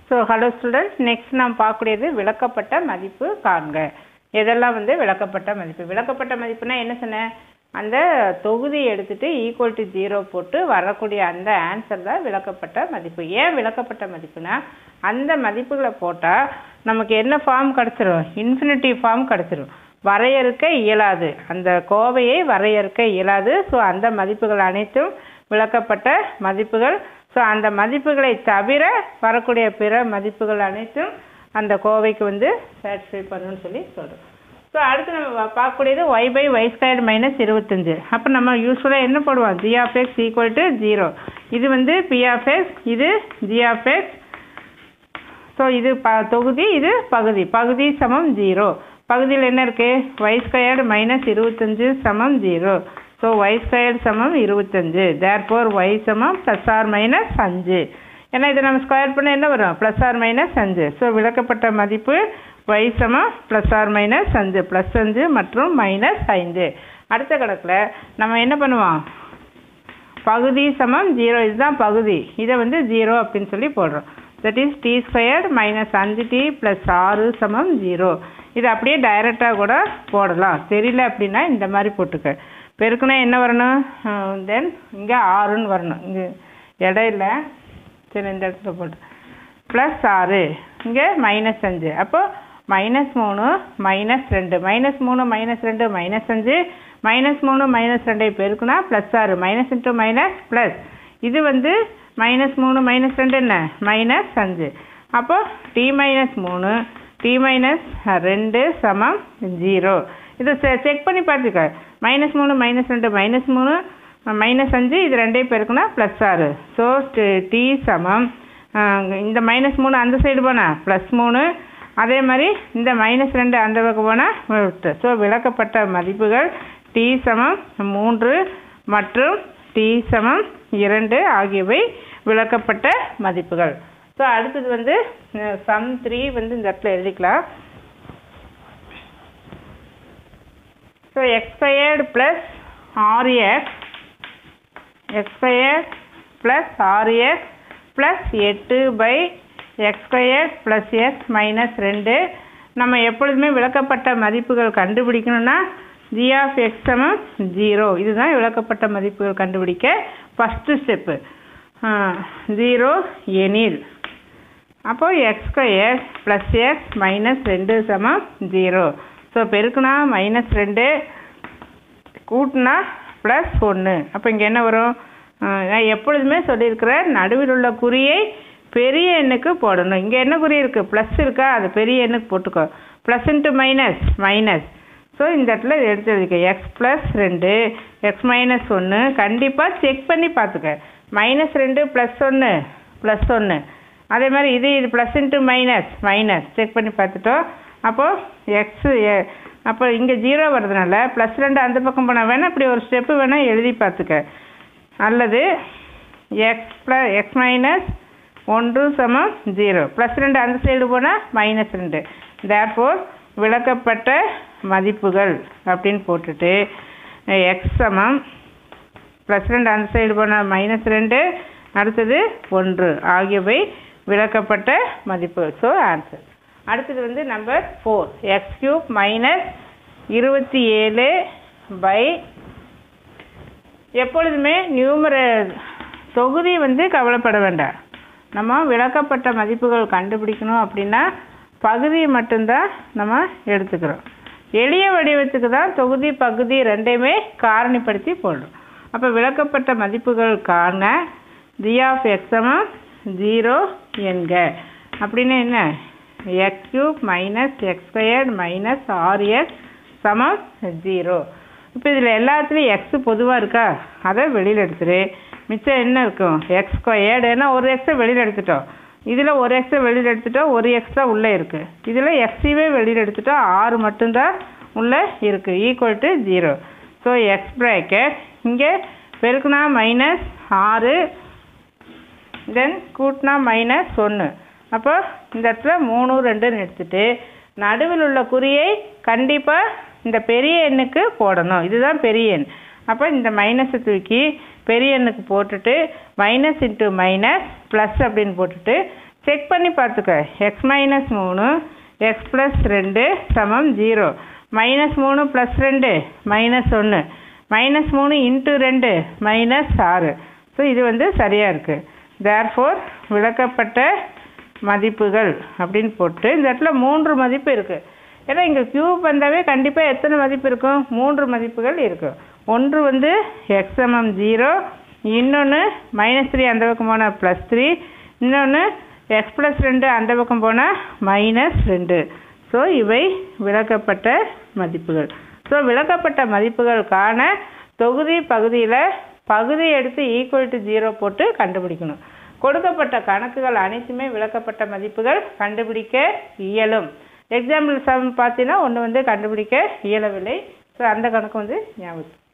so hello students next நாம் பார்க்கக்கூடியது விளக்கப்பட்ட மதிப்பு காண்க எதெல்லாம் வந்து விளக்கப்பட்ட மதிப்பு விளக்கப்பட்ட மதிப்புனா என்ன சொன்னேன் அந்த தொகுதி எடுத்துட்டு ஈக்குவல் டு ஜீரோ போட்டு வரக்கூடிய அந்த ஆன்சர் தான் விளக்கப்பட்ட மதிப்பு ஏன் விளக்கப்பட்ட மதிப்புனா அந்த மதிப்புகளை போட்டால் நமக்கு என்ன ஃபார்ம் கிடச்சிரும் இன்ஃபினிட்டி ஃபார்ம் கிடச்சிரும் வரையறுக்க இயலாது அந்த கோவையை வரையறுக்க இயலாது ஸோ அந்த மதிப்புகள் அனைத்தும் விளக்கப்பட்ட மதிப்புகள் ஸோ அந்த மதிப்புகளை தவிர வரக்கூடிய பிற மதிப்புகள் அனைத்தும் அந்த கோவைக்கு வந்து சாட்டிஸ்ஃபை பண்ணணும்னு சொல்லி சொல்கிறோம் ஸோ அடுத்து நம்ம பா- பார்க்கக்கூடியது Y by Y square minus இருபத்தஞ்சு அப்போ நம்ம யூஸ்ஃபுல்லாக என்ன போடுவோம் G of X equal to zero இது வந்து பி ஆஃப் எக்ஸ் இது ஜி ஆஃப் எக்ஸ் ஸோ இது ப தொகுதி இது பகுதி பகுதி சமம் ஜீரோ பகுதியில் என்ன இருக்குது ஒய் ஸ்கொயர்டு மைனஸ் இருபத்தஞ்சு சமம் ஜீரோ ஸோ ஒய் ஸ்கொயர்டு சமம் இருபத்தஞ்சு தேர்ஃபோர் ஒய் சமம் ப்ளஸ் ஆர் மைனஸ் அஞ்சு ஏன்னா இதை நம்ம ஸ்கொயர் பண்ண என்ன வரும் ப்ளஸ் ஆர் மைனஸ் அஞ்சு ஸோ விளக்கப்பட்ட மதிப்பு ஒய் சமம் ப்ளஸ் ஆர் மைனஸ் அஞ்சு ப்ளஸ் அஞ்சு மற்றும் மைனஸ் ஐந்து அடுத்த கணக்கில் நம்ம என்ன பண்ணுவோம் பகுதி சமம் ஜீரோ இதுதான் பகுதி இதை வந்து ஜீரோ அப்படின்னு சொல்லி போடுறோம் that is T squared minus அஞ்சு டி ப்ளஸ் ஆறு சமம் ஜீரோ இது அப்படியே டைரெக்டாக கூட போடலாம் தெரியல அப்படின்னா இந்த மாதிரி போட்டுக்க பெருக்குனா என்ன வரணும் தென் இங்கே ஆறுன்னு வரணும் இங்கே இடையில சரி இந்த இடத்துல போட்டு ப்ளஸ் ஆறு இங்கே மைனஸ் அஞ்சு அப்போ மைனஸ் மூணு மைனஸ் ரெண்டு மைனஸ் மூணு மைனஸ் ரெண்டு மைனஸ் அஞ்சு மைனஸ் மூணு மைனஸ் ரெண்டை பெருக்குனா ப்ளஸ் ஆறு மைனஸ் இன்ட்டு மைனஸ் ப்ளஸ் இது வந்து மைனஸ் மூணு மைனஸ் ரெண்டு என்ன மைனஸ் அஞ்சு அப்போ டி மைனஸ் மூணு டி மைனஸ் ரெண்டு சமம் ஜீரோ இதை செக் பண்ணி பார்த்துக்க மைனஸ் மூணு மைனஸ் ரெண்டு மைனஸ் மூணு மைனஸ் அஞ்சு இது ரெண்டையும் பெருக்குனா ப்ளஸ் ஆறு ஸோ டி சமம் ஆஹ் இந்த மைனஸ் மூணு அந்த சைடு போனால் ப்ளஸ் மூணு அதே மாதிரி இந்த மைனஸ் ரெண்டு அந்த பக்கம் போனால் ஸோ விளக்கப்பட்ட மதிப்புகள் டி சமம் மூன்று மற்றும் டி சமம் இரண்டு ஆகியவை விளக்கப்பட்ட மதிப்புகள் ஸோ அடுத்தது வந்து சம் த்ரீ வந்து இந்த இடத்துல எழுதிக்கலாம் so X squared plus R X X square plus R X plus எட்டு by X square plus X minus ரெண்டு நம்ம எப்பொழுதுமே விளக்கப்பட்ட மதிப்புகள் கண்டுபிடிக்கணும்னா ஜி ஆஃப் எக்ஸ் சமம் ஜீரோ இதுதான் விளக்கப்பட்ட மதிப்புகள் கண்டுபிடிக்க ஃபஸ்ட்டு ஸ்டெப்பு ஜீரோ எனில் அப்போ X square plus X minus ரெண்டு சமம் ஜீரோ ஸோ பெருக்குனா மைனஸ் ரெண்டு கூட்டினா ப்ளஸ் ஒன்று அப்போ இங்கே என்ன வரும் ஆஹ் நான் எப்பொழுதுமே சொல்லியிருக்கிறேன் நடுவில் உள்ள குறியை பெரிய எண்ணுக்கு போடணும் இங்கே என்ன குறி இருக்குது ப்ளஸ் இருக்கா அது பெரிய எண்ணுக்கு போட்டுக்கோ plus into minus minus so இந்த இடத்துல இதை எடுத்து எழுதிக்க எக்ஸ் ப்ளஸ் ரெண்டு எக்ஸ் மைனஸ் ஒன்று கண்டிப்பாக செக் பண்ணி பார்த்துக்க மைனஸ் ரெண்டு ப்ளஸ் ஒன்று ப்ளஸ் ஒன்று அதே மாதிரி இது இது plus into minus minus check பண்ணி பார்த்துட்டோம் அப்போது எக்ஸு அப்போ இங்கே ஜீரோ வர்றதுனால ப்ளஸ் ரெண்டு அந்த பக்கம் போனால் வேணால் இப்படி ஒரு ஸ்டெப்பு வேணால் எழுதி பார்த்துக்க அல்லது எக்ஸ் ப்ளஸ் எக்ஸ் மைனஸ் ஒன்று சமம் ஜீரோ ப்ளஸ் ரெண்டு அந்த சைடு போனால் மைனஸ் ரெண்டு தேர்ஃபோர் விளக்கப்பட்ட மதிப்புகள் அப்படின்னு போட்டுட்டு எக்ஸ் சமம் ப்ளஸ் ரெண்டு அந்த சைடு போனால் மைனஸ் ரெண்டு அடுத்தது ஒன்று ஆகியவை விளக்கப்பட்ட மதிப்பு ஸோ ஆன்சர் அடுத்தது வந்து number four X cube minus இருபத்தி ஏழு பை எப்பொழுதுமே நியூமர தொகுதி வந்து கவலைப்பட வேண்டாம் நம்ம விளக்கப்பட்ட மதிப்புகள் கண்டுபிடிக்கணும் அப்படின்னா பகுதியை மட்டும்தான் நம்ம எடுத்துக்கிறோம் எளிய வடிவத்துக்கு தான் தொகுதி பகுதி ரெண்டையுமே காரணிப்படுத்தி போடுறோம் அப்போ விளக்கப்பட்ட மதிப்புகள் காண ஜி ஆஃப் எக்ஸமம் ஜீரோ என்க அப்படின்னு என்ன X cube minus X squared minus R X சமம் ஜீரோ இப்போ இதில் எல்லாத்துலேயும் எக்ஸ் பொதுவாக இருக்கா அதை வெளியில் எடுத்துரு மிச்சம் என்ன இருக்கும் எக்ஸ் ஸ்கொயர்டு ஏன்னா ஒரு எக்ஸை வெளியில் எடுத்துட்டோம் இதில் ஒரு எக்ஸை வெளியில் எடுத்துட்டோம் ஒரு எக்ஸ்ட்ரா உள்ளே இருக்குது இதில் எக்ஸையுமே வெளியில் எடுத்துட்டோம் ஆறு மட்டும்தான் உள்ளே இருக்குது equal to zero so X bracket இங்கே பெருக்குனா மைனஸ் ஆறு தென் கூட்டினா மைனஸ் ஒன்று அப்போ இந்த இடத்துல மூணு ரெண்டுன்னு எடுத்துட்டு நடுவில் உள்ள குறியை கண்டிப்பாக இந்த பெரிய எண்ணுக்கு போடணும் இதுதான் பெரிய எண் அப்போ இந்த மைனஸை தூக்கி பெரிய எண்ணுக்கு போட்டுட்டு மைனஸ் இன்ட்டு மைனஸ் ப்ளஸ் அப்படின்னு போட்டுட்டு செக் பண்ணி பார்த்துக்க எக்ஸ் மைனஸ் மூணு எக்ஸ் ப்ளஸ் ரெண்டு சமம் ஜீரோ மைனஸ் மூணு ப்ளஸ் ரெண்டு மைனஸ் ஒன்று மைனஸ் மூணு இன்ட்டு ரெண்டு மைனஸ் ஆறு ஸோ இது வந்து சரியாக இருக்குது தேர்ஃபோர் விளக்கப்பட்ட மதிப்புகள் அப்படின்னு போட்டு இந்த இடத்துல மூன்று மதிப்பு இருக்குது ஏன்னா இங்கே கியூப் வந்தாவே கண்டிப்பாக எத்தனை மதிப்பு இருக்கும் மூன்று மதிப்புகள் இருக்கும் ஒன்று வந்து எக்ஸ்எம்எம் ஜீரோ இன்னொன்று மைனஸ் த்ரீ அந்த பக்கம் போனால் ப்ளஸ் த்ரீ இன்னொன்று எக்ஸ் ப்ளஸ் ரெண்டு அந்த பக்கம் போனால் மைனஸ் ரெண்டு ஸோ இவை விளக்கப்பட்ட மதிப்புகள் ஸோ விளக்கப்பட்ட மதிப்புகளுக்கான தொகுதி பகுதியில் பகுதி எடுத்து ஈக்குவல் டு ஜீரோ போட்டு கண்டுபிடிக்கணும் கொடுக்கப்பட்ட கணக்குகள் அனைத்துமே விளக்கப்பட்ட மதிப்புகள் கண்டுபிடிக்க இயலும் எக்ஸாம்பிள் சம் பார்த்தீங்கன்னா ஒன்று வந்து கண்டுபிடிக்க இயலவில்லை ஸோ அந்த கணக்கு வந்து ஞாபகம்